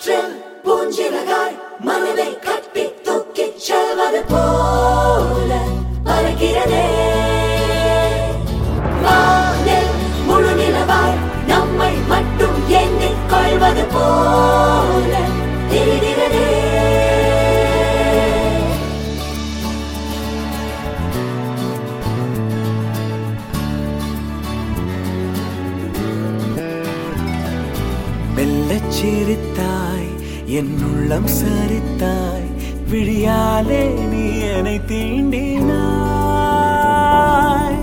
காற்றில் பூஞ்சிறகாய் மனதை கட்டி தூக்கிச் செல்வது போல பறக்கிறதே வானில் முழு நிலவாய் நம்மை மட்டும் எண்ணிக் கொள்வது போல தெரிகிறதே மெல்லச் சிரித்தாய் என் உள்ளம் சரித்தாய் விழியாலே நீ என்னை தீண்டினாய்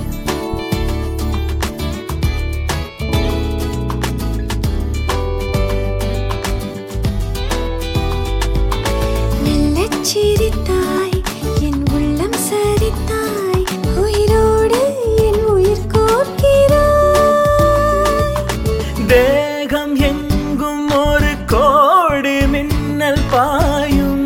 மெல்லச் சிரித்தாய் என் உள்ளம் சரித்தாய் உயிரோடு என் உயிர் கோர்க்கிறாய் தேகம் எங்கும் ஒரு கோடி மின்னல் பாயும்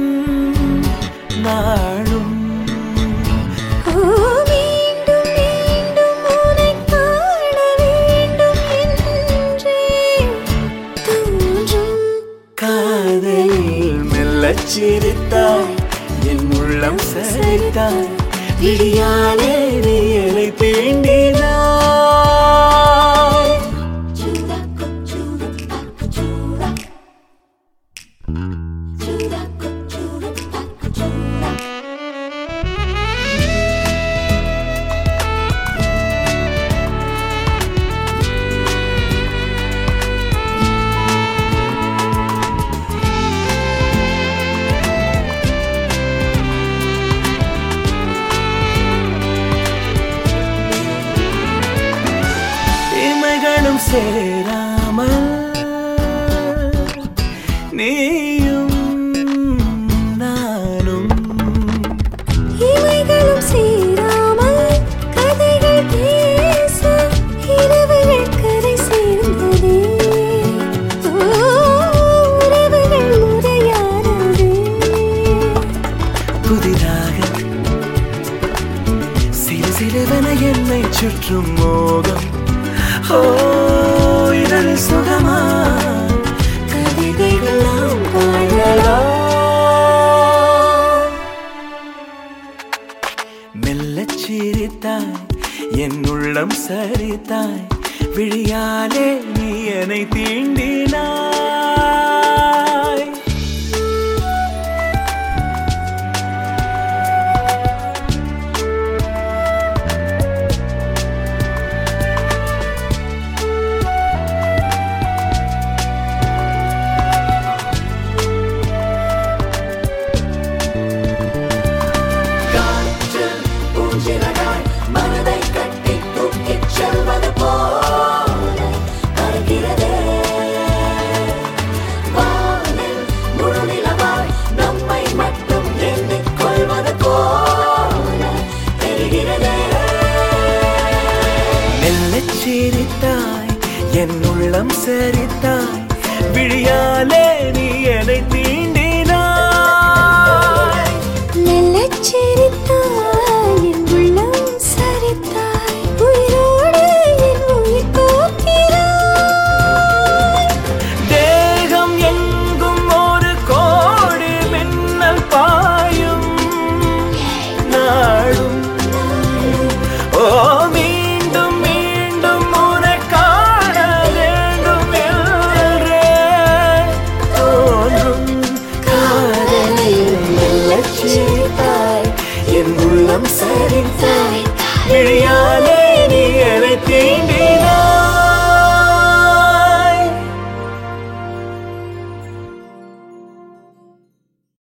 நாளும் ஓ மீண்டும் மீண்டும் உனைக் காண வேண்டும் என்றே தோன்றும் காதல் மெல்லச் சிரித்தாய் என் உள்ளம் சரித்தாய் விழியாலே நீ என்னை தீண்டினாய் Chura, chura, chura. Chura, chura, chura. இமைகளும் சேராமல் நீயும் நானும் இமைகளும் சேராமல் கதைகள் பேச இரவுகள் கரை சேர்ந்ததே ஓ, உறவுகள் முறையானதே புதிதாக சிறு சிறுவன என்னை சுற்றும்